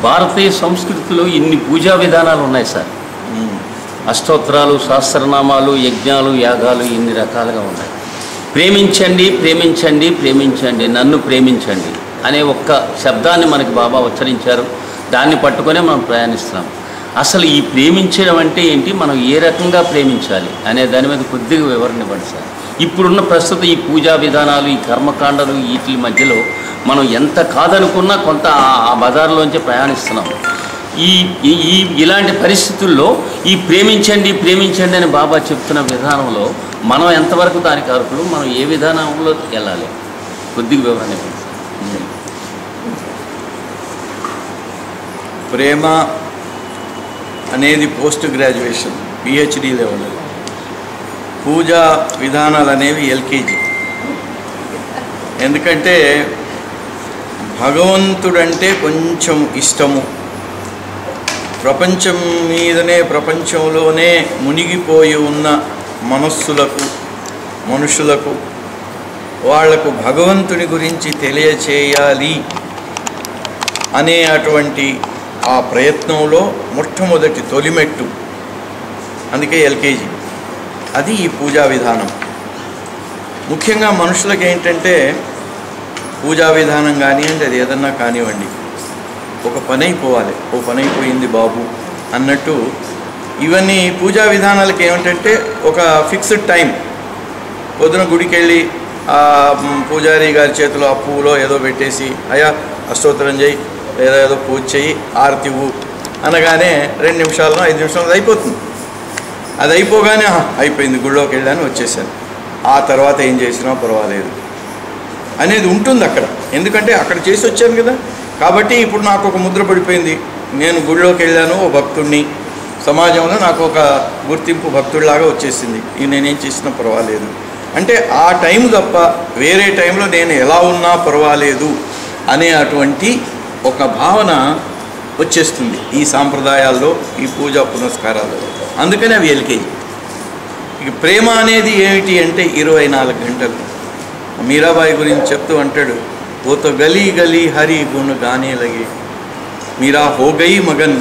భారతీయ సంస్కృతిలో ఇన్ని పూజా విధానాలు ఉన్నాయి సార్ అష్టోత్తరాలు సహస్రనామాలు యజ్ఞాలు యాగాలు ఇన్ని రకాలుగా ఉన్నాయి ప్రేమించండి ప్రేమించండి ప్రేమించండి నన్ను ప్రేమించండి అనే ఒక్క శబ్దాన్ని మనకి బాబా ఉచ్చరించారు దాన్ని పట్టుకొనే మనం ప్రయాణిస్తున్నాం అసలు ఈ ప్రేమించడం అంటే ఏంటి మనం ఏ రకంగా ప్రేమించాలి అనే దాని మీద కొద్దిగా వివరణ ఇవ్వండి సార్ ఇప్పుడున్న ప్రస్తుత ఈ పూజా విధానాలు ఈ కర్మకాండలు వీటి మధ్యలో మనం ఎంత కాదనుకున్నా కొంత ఆ- ఆ బజార్లోంచి ప్రయాణిస్తున్నాం ఈ ఈ- ఈ ఇలాంటి పరిస్థితుల్లో ఈ ప్రేమించండి ప్రేమించండి అని బాబా చెప్తున్న విధానంలో మనం ఎంతవరకు దానికి అర్హులు మనం ఏ విధానంలో వెళ్ళాలి కొద్దిగా వివరణ ఇవ్వండి సార్. ప్రేమ అనేది పోస్ట్ గ్రాడ్యుయేషన్ పిహెచ్డి లెవెల్ పూజా విధానాలు అనేవి ఎల్కేజీ ఎందుకంటే భగవంతుడంటే కొంచెం ఇష్టము ప్రపంచం మీదనే ప్రపంచంలోనే మునిగిపోయి ఉన్న మనస్సులకు మనుషులకు వాళ్లకు భగవంతుని గురించి తెలియచేయాలి అనే అటువంటి ఆ ప్రయత్నంలో మొట్టమొదటి తొలిమెట్టు అందుకే ఎల్కేజీ అది ఈ పూజా విధానం ముఖ్యంగా మనుషులకు ఏంటంటే పూజా విధానం కానివ్వండి అది ఏదన్నా కానివ్వండి ఒక పని అయిపోవాలి ఓ పని అయిపోయింది బాబు అన్నట్టు ఇవన్నీ పూజా విధానాలకి ఏమిటంటే ఒక ఫిక్స్డ్ టైం పొద్దున గుడికి వెళ్ళి ఆ మ్, పూజారి గారి చేతిలో ఆ పువ్వులో ఏదో పెట్టేసి అయ్యా అష్టోత్తరం చేయి లేదా ఏదో పూజ చేయి ఆరతి ఇవ్వు అనగానే రెండు నిమిషాల్లో ఐదు నిమిషాలు అయిపోతుంది అది అయిపోగానే "ఆహా, అయిపోయింది గుళ్ళోకి వెళ్ళాను వచ్చేసాను ఆ తర్వాత ఏం చేసినా పర్వాలేదు అనేది ఉంటుంది అక్కడ ఎందుకంటే అక్కడ చేసి వచ్చాను కదా కాబట్టి ఇప్పుడు నాకు ఒక ముద్ర పడిపోయింది నేను గుళ్ళోకి వెళ్ళాను ఓ భక్తుడిని సమాజంలో నాకు ఒక గుర్తింపు భక్తుడిలాగా వచ్చేసింది ఇది నేనేం చేసినా పర్వాలేదు అంటే ఆ టైం తప్ప వేరే టైంలో నేను ఎలా ఉన్నా పర్వాలేదు అనే అటువంటి ఒక భావన వచ్చేస్తుంది ఈ సాంప్రదాయాల్లో ఈ పూజా పునస్కారాల్లో అందుకని అవి ఎల్కేజీ ఇక ప్రేమ అనేది ఏమిటి అంటే ఇరవై నాలుగు గంటలు మీరాబాయి గురించి చెప్తూ అంటాడు ఓ తో గలీ గలీ హరి గుణ గానే లగే మీరా హోగయి మగన్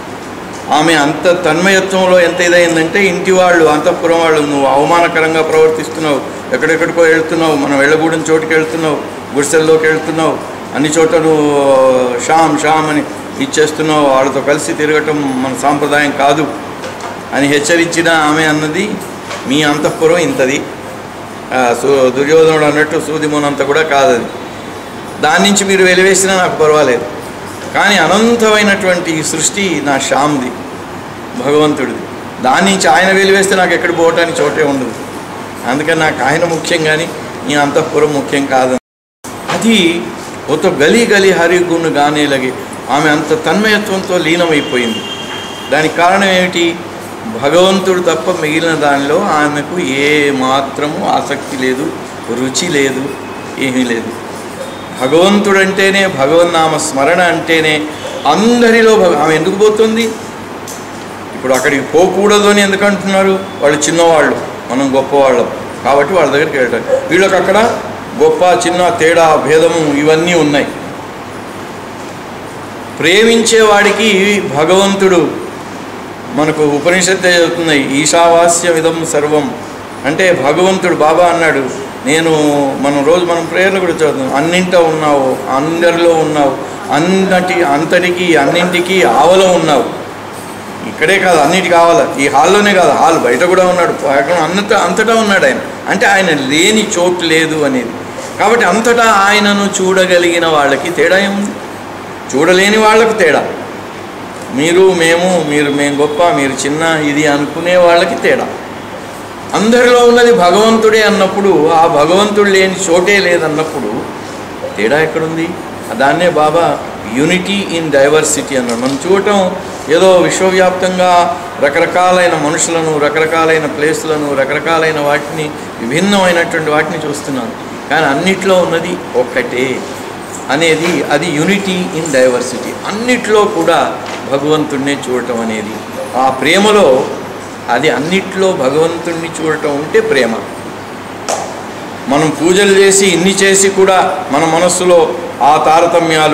ఆమె అంత తన్మయత్వంలో ఎంత ఇదైందంటే ఇంటి వాళ్ళు అంతఃపురం వాళ్ళు నువ్వు అవమానకరంగా ప్రవర్తిస్తున్నావు ఎక్కడెక్కడికో వెళ్తున్నావు మనం వెళ్ళగూడని చోటుకి వెళ్తున్నావు గుడిసెల్లోకి వెళ్తున్నావు అన్ని చోట నువ్వు షామ్ షామ్ అని ఇచ్చేస్తున్నావు వాళ్ళతో కలిసి తిరగటం మన సాంప్రదాయం కాదు అని హెచ్చరించిన ఆమె అన్నది మీ అంతఃపురం ఇంతది ఆ, సు దుర్యోధనుడు అన్నట్టు సూదిమోనంత కూడా కాదది దాని నుంచి మీరు వెలివేసినా నాకు పర్వాలేదు కానీ అనంతమైనటువంటి ఈ సృష్టి నా శ్యామ్ది భగవంతుడిది దాని నుంచి ఆయన వెలివేస్తే నాకు ఎక్కడ పోవటానికి చోటే ఉండదు అందుకని నాకు ఆయన ముఖ్యం కానీ ఈ అంతఃపురం ముఖ్యం కాదు అది ఒక గలీ గలీ హరి గుణ గానే లగి ఆమె అంత తన్మయత్వంతో లీనమైపోయింది దానికి కారణం ఏమిటి భగవంతుడు తప్ప మిగిలిన దానిలో ఆమెకు ఏ మాత్రము ఆసక్తి లేదు రుచి లేదు ఏమీ లేదు భగవంతుడంటేనే భగవన్నామ స్మరణ అంటేనే అందరిలో భగ- ఆమె ఎందుకు పోతుంది ఇప్పుడు అక్కడికి పోకూడదు అని ఎందుకు అంటున్నారు వాళ్ళు చిన్నవాళ్ళు మనం గొప్పవాళ్ళం కాబట్టి వాళ్ళ దగ్గరికి వెళ్ళటం వీళ్ళకి అక్కడ గొప్ప చిన్న తేడా భేదము ఇవన్నీ ఉన్నాయి ప్రేమించేవాడికి భగవంతుడు మనకు ఉపనిషత్తే చెబుతున్నాయి ఈశావాస్యం ఇదం సర్వం అంటే భగవంతుడు బాబా అన్నాడు నేను మనం రోజు మనం ప్రేయర్లు కూడా చదువుతాం అన్నింట ఉన్నావు అందరిలో ఉన్నావు అన్నటి అంతటికి అన్నింటికి ఆవలో ఉన్నావు ఇక్కడే కాదు అన్నిటి కావాలి ఈ హాల్లోనే కాదు హాల్ బయట కూడా ఉన్నాడు పక్కన అంతటా అంతటా ఉన్నాడు ఆయన అంటే ఆయన లేని చోటు లేదు అనేది కాబట్టి అంతటా ఆయనను చూడగలిగిన వాళ్ళకి తేడా ఏముంది చూడలేని వాళ్ళకు తేడా మీరు మేము మీరు మేము గొప్ప మీరు చిన్న ఇది అనుకునే వాళ్ళకి తేడా అందరిలో ఉన్నది భగవంతుడే అన్నప్పుడు ఆ భగవంతుడు లేని చోటే లేదన్నప్పుడు తేడా ఎక్కడుంది దాన్నే బాబా యూనిటీ ఇన్ డైవర్సిటీ అన్నాడు మనం చూడటం ఏదో విశ్వవ్యాప్తంగా రకరకాలైన మనుషులను రకరకాలైన ప్లేస్లను రకరకాలైన వాటిని విభిన్నమైనటువంటి వాటిని చూస్తున్నాం కానీ అన్నిట్లో ఉన్నది ఒక్కటే అనేది అది యూనిటీ ఇన్ డైవర్సిటీ అన్నిట్లో కూడా భగవంతుణ్ణే చూడటం అనేది ఆ ప్రేమలో అది అన్నిట్లో భగవంతుణ్ణి చూడటం ఉంటే ప్రేమ మనం పూజలు చేసి ఇన్ని చేసి కూడా మన మనస్సులో ఆ తారతమ్యాలు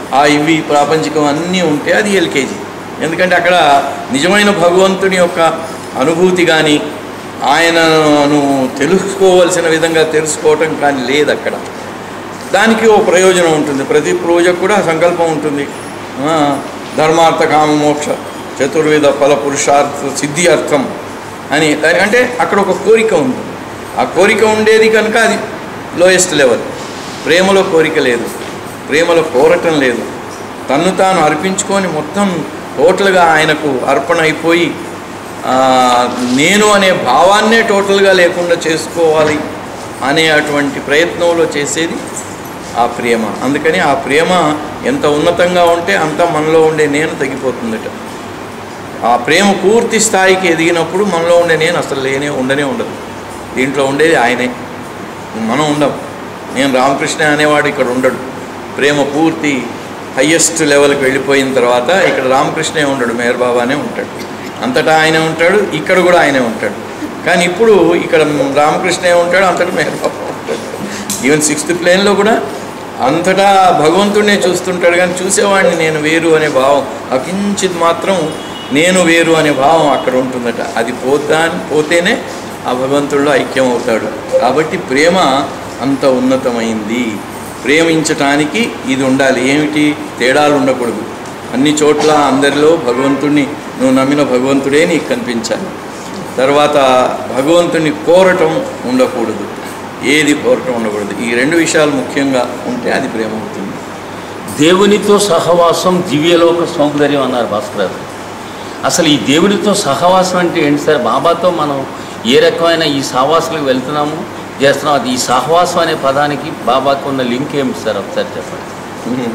ఆ ఇవి ప్రాపంచికం అన్నీ ఉంటే అది ఎల్కేజీ ఎందుకంటే అక్కడ నిజమైన భగవంతుని యొక్క అనుభూతి కానీ ఆయనను తెలుసుకోవలసిన విధంగా తెలుసుకోవటం కానీ లేదు అక్కడ దానికి ఓ ప్రయోజనం ఉంటుంది ప్రతి పూజకు కూడా సంకల్పం ఉంటుంది ఆ, ధర్మార్థ కామ మోక్ష చతుర్విధ ఫల పురుషార్థ సిద్ధి అర్థం అని దాని అంటే అక్కడ ఒక కోరిక ఉంది ఆ కోరిక ఉండేది కనుక అది లోయెస్ట్ లెవెల్ ప్రేమలో కోరిక లేదు ప్రేమలో కోరటం లేదు తన్ను తాను అర్పించుకొని మొత్తం టోటల్గా ఆయనకు అర్పణ అయిపోయి ఆ, నేను అనే భావాన్నే టోటల్గా లేకుండా చేసుకోవాలి అనే అటువంటి ప్రయత్నంలో చేసేది ఆ ప్రేమ అందుకని ఆ ప్రేమ ఎంత ఉన్నతంగా ఉంటే అంత మనలో ఉండే నేను తగ్గిపోతుందట ఆ ప్రేమ పూర్తి స్థాయికి ఎదిగినప్పుడు మనలో ఉండే నేను అసలు లేనే ఉండనే ఉండదు దీంట్లో ఉండేది ఆయనే మనం ఉండం నేను రామకృష్ణ అనేవాడు ఇక్కడ ఉండడు ప్రేమ పూర్తి హయ్యెస్ట్ లెవెల్కి వెళ్ళిపోయిన తర్వాత ఇక్కడ రామకృష్ణే ఉండడు మేర్ బాబానే ఉంటాడు అంతటా ఆయనే ఉంటాడు ఇక్కడ కూడా ఆయనే ఉంటాడు కానీ ఇప్పుడు ఇక్కడ రామకృష్ణే ఉంటాడు అంతటా మేర్ బాబా ఉంటాడు ఈవెన్ సిక్స్త్ ప్లేన్లో కూడా అంతటా భగవంతుడినే చూస్తుంటాడు కానీ చూసేవాడిని నేను వేరు అనే భావం అకించిత్ మాత్రం నేను వేరు అనే భావం అక్కడ ఉంటుందట అది పోతా పోతేనే ఆ భగవంతుడిలో ఐక్యం అవుతాడు కాబట్టి ప్రేమ అంత ఉన్నతమైంది ప్రేమించటానికి ఇది ఉండాలి ఏమిటి తేడాలు ఉండకూడదు అన్ని చోట్ల అందరిలో భగవంతుడిని నువ్వు నమ్మిన భగవంతుడే నీకు కనిపించాలి తర్వాత భగవంతుని కోరటం ఉండకూడదు ఏది కోరటం ఉండకూడదు ఈ రెండు విషయాలు ముఖ్యంగా ఉంటే అది ప్రేమ అవుతుంది దేవునితో సహవాసం దివ్యలోక సౌందర్యం అన్నారు భాస్కర్ గారు. అసలు ఈ దేవునితో సహవాసం అంటే ఏంటి సార్ బాబాతో మనం ఏ రకమైన ఈ సహవాసాలకు వెళ్తున్నాము చేస్తున్నాం అది ఈ సహవాసం అనే పదానికి బాబాకు ఉన్న లింక్ ఏమిటి సార్ ఒకసారి చెప్పండి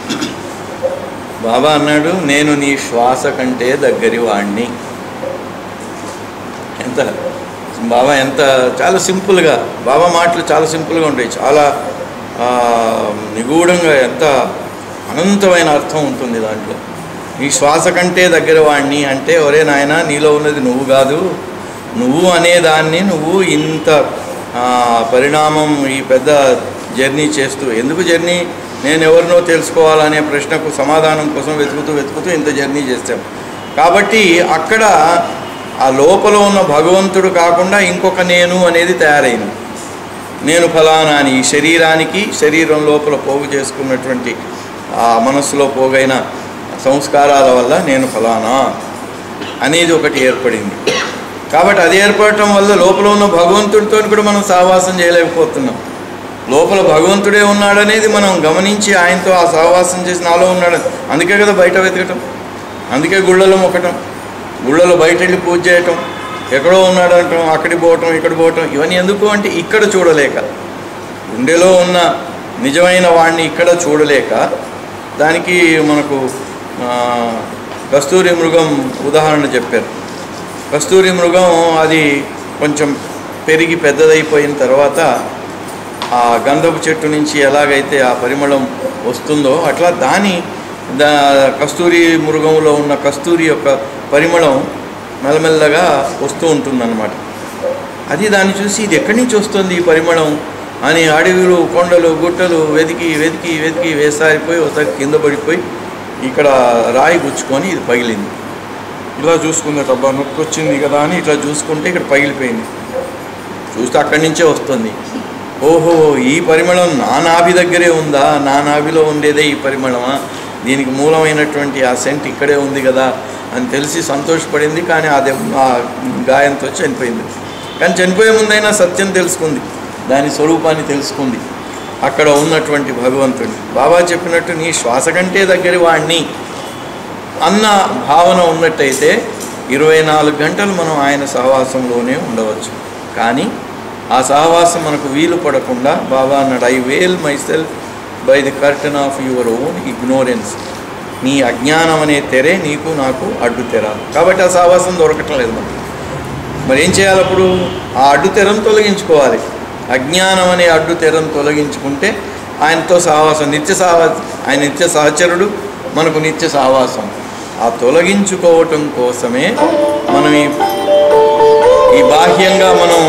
బాబా అన్నాడు నేను నీ శ్వాస కంటే దగ్గరి వాణ్ణి ఎంత బాబా ఎంత చాలా సింపుల్గా బాబా మాటలు చాలా సింపుల్గా ఉంటాయి చాలా ఆ, నిగూఢంగా ఎంత అనంతమైన అర్థం ఉంటుంది దాంట్లో నీ శ్వాస కంటే దగ్గర వాణ్ణి అంటే ఒరే నాయన నీలో ఉన్నది నువ్వు కాదు నువ్వు అనే దాన్ని నువ్వు ఇంత ఆ, పరిణామం ఈ పెద్ద జర్నీ చేస్తూ ఎందుకు జర్నీ నేను ఎవరినో తెలుసుకోవాలనే ప్రశ్నకు సమాధానం కోసం వెతుకుతూ వెతుకుతూ ఇంత జర్నీ చేస్తాం కాబట్టి అక్కడ ఆ లోపల ఉన్న భగవంతుడు కాకుండా ఇంకొక నేను అనేది తయారైంది నేను ఫలానా అని ఈ శరీరానికి శరీరం లోపల పోగు చేసుకున్నటువంటి ఆ మనస్సులో పోగైన సంస్కారాల వల్ల నేను ఫలానా అనేది ఒకటి ఏర్పడింది కాబట్టి అది ఏర్పడటం వల్ల లోపల ఉన్న భగవంతుడితో కూడా మనం సహవాసం చేయలేకపోతున్నాం లోపల భగవంతుడే ఉన్నాడనేది మనం గమనించి ఆయనతో ఆ సహవాసం చేసి నాలో ఉన్నాడు అందుకే కదా బయట వెతకటం అందుకే గుళ్ళలో మొక్కటం గుళ్ళలో బయట వెళ్ళి పూజ చేయటం ఎక్కడో ఉన్నాడు అంటాం అక్కడికి పోవటం ఇక్కడ పోవటం ఇవన్నీ ఎందుకు అంటే ఇక్కడ చూడలేక గుండెలో ఉన్న నిజమైన వాడిని ఇక్కడ చూడలేక దానికి మనకు ఆ, కస్తూరి మృగం ఉదాహరణ చెప్పారు కస్తూరి మృగం అది కొంచెం పెరిగి పెద్దదైపోయిన తర్వాత ఆ గంధపు చెట్టు నుంచి ఎలాగైతే ఆ పరిమళం వస్తుందో అట్లా దాని దా కస్తూరి మృగంలో ఉన్న కస్తూరి యొక్క పరిమళం మెల్లమెల్లగా వస్తూ ఉంటుందన్నమాట అది దాన్ని చూసి ఇది ఎక్కడి నుంచి వస్తుంది ఈ పరిమళం అని అడవులు కొండలు గుట్టలు వెతికి వెతికి వెతికి వేసారిపోయి ఒకసారి కింద పడిపోయి ఇక్కడ రాయి గుచ్చుకొని ఇది పగిలింది ఇలా చూసుకుందట అబ్బా నొప్పి వచ్చింది కదా అని ఇట్లా చూసుకుంటే ఇక్కడ పగిలిపోయింది చూస్తే అక్కడి నుంచే వస్తుంది ఓహో ఈ పరిమళం నా నాభి దగ్గరే ఉందా నా నాభిలో ఉండేదే ఈ పరిమళమా దీనికి మూలమైనటువంటి ఆ సెంట్ ఇక్కడే ఉంది కదా అని తెలిసి సంతోషపడింది కానీ ఆ దెబ్బ ఆ గాయంతో చనిపోయింది కానీ చనిపోయే ముందైనా సత్యం తెలుసుకుంది దాని స్వరూపాన్ని తెలుసుకుంది అక్కడ ఉన్నటువంటి భగవంతుడిని బాబా చెప్పినట్టు నీ శ్వాస కంటే దగ్గరి వాణ్ణి అన్న భావన ఉన్నట్టయితే ఇరవై నాలుగు గంటలు మనం ఆయన సహవాసంలోనే ఉండవచ్చు కానీ ఆ సహవాసం మనకు వీలు పడకుండా బాబా అన్నాడు I veil myself by the curtain of your own ignorance నీ అజ్ఞానం అనే తెరే నీకు నాకు అడ్డు తెర కాబట్టి ఆ సహవాసం దొరకటం లేదు మనకు మరి ఏం చేయాలి అప్పుడు ఆ అడ్డు తెరను తొలగించుకోవాలి అజ్ఞానం అనే అడ్డు తెరను తొలగించుకుంటే ఆయనతో సహవాసం నిత్య సహవాసం ఆయన నిత్య సహచరుడు మనకు నిత్య సహవాసం ఆ తొలగించుకోవటం కోసమే మనం ఈ ఈ బాహ్యంగా మనం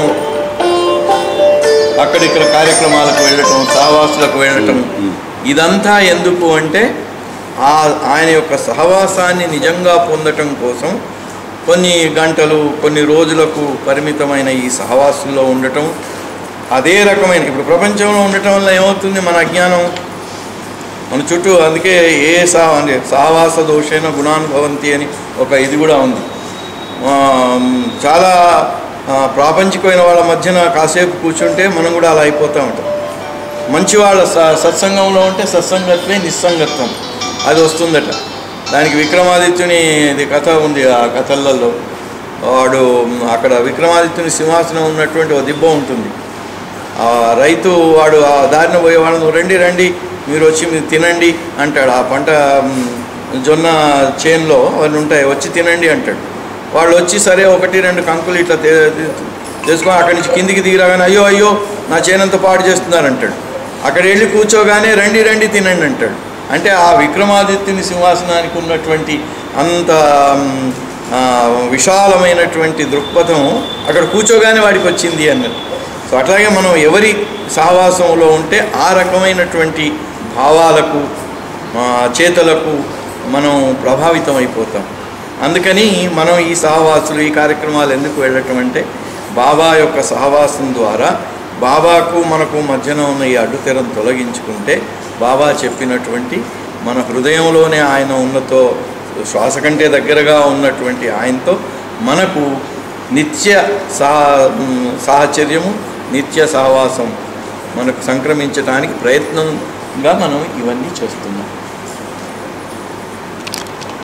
అక్కడిక్కడ కార్యక్రమాలకు వెళ్ళటం సహవాసులకు వెళ్ళటం ఇదంతా ఎందుకు అంటే ఆ ఆయన యొక్క సహవాసాన్ని నిజంగా పొందటం కోసం కొన్ని గంటలు కొన్ని రోజులకు పరిమితమైన ఈ సహవాసంలో ఉండటం అదే రకమైన ఇప్పుడు ప్రపంచంలో ఉండటం వల్ల ఏమవుతుంది మన అజ్ఞానం మన చుట్టూ అందుకే ఏ సా అంటే సహవాస దోషైన గుణానుభవంతి అని ఒక ఇది కూడా ఉంది ఆ, చాలా ఆ, ప్రాపంచికమైన వాళ్ళ మధ్యన కాసేపు కూర్చుంటే మనం కూడా అలా అయిపోతూ ఉంటాం మంచి వాళ్ళ స- సత్సంగంలో ఉంటే సత్సంగత్వే నిస్సంగత్వం అది వస్తుందట దానికి విక్రమాదిత్యుని ఇది కథ ఉంది ఆ కథలలో వాడు మ్, అక్కడ విక్రమాదిత్యుని సింహాసనం ఉన్నటువంటి ఒక దిబ్బ ఉంటుంది ఆ రైతు వాడు ఆ దారిన పోయే వాళ్ళను రండి రండి మీరు వచ్చి మీరు తినండి అంటాడు ఆ పంట మ్, జొన్న చేన్లో అవన్నీ ఉంటాయి వచ్చి తినండి అంటాడు వాళ్ళు వచ్చి సరే ఒకటి రెండు కంకులు ఇట్లా తే- తే- చేసుకొని అక్కడి నుంచి కిందికి దిగిరాగానే అయ్యో అయ్యో నా చేనంత పాడు చేస్తున్నారు అంటాడు అక్కడ వెళ్ళి కూర్చోగానే రండి రండి తినండి అంటాడు అంటే ఆ విక్రమాదిత్యుని సింహాసనానికి ఉన్నటువంటి అంత మ్, ఆ, విశాలమైనటువంటి దృక్పథం అక్కడ కూర్చోగానే వాడికి వచ్చింది అన్నది సో అట్లాగే మనం ఎవరి సహవాసంలో ఉంటే ఆ రకమైనటువంటి భావాలకు ఆ, చేతలకు మనం ప్రభావితం అయిపోతాం అందుకని మనం ఈ సహవాసులు ఈ కార్యక్రమాలు ఎందుకు వెళ్ళటం అంటే బాబా యొక్క సహవాసం ద్వారా బాబాకు మనకు మధ్యన ఉన్న ఈ అడ్డుతెరం తొలగించుకుంటే బాబా చెప్పినటువంటి మన హృదయంలోనే ఆయన ఉన్నతో శ్వాస కంటే దగ్గరగా ఉన్నటువంటి ఆయనతో మనకు నిత్య సహ సాహచర్యము నిత్య సహవాసం మనకు సంక్రమించడానికి ప్రయత్నంగా మనం ఇవన్నీ చేస్తున్నాం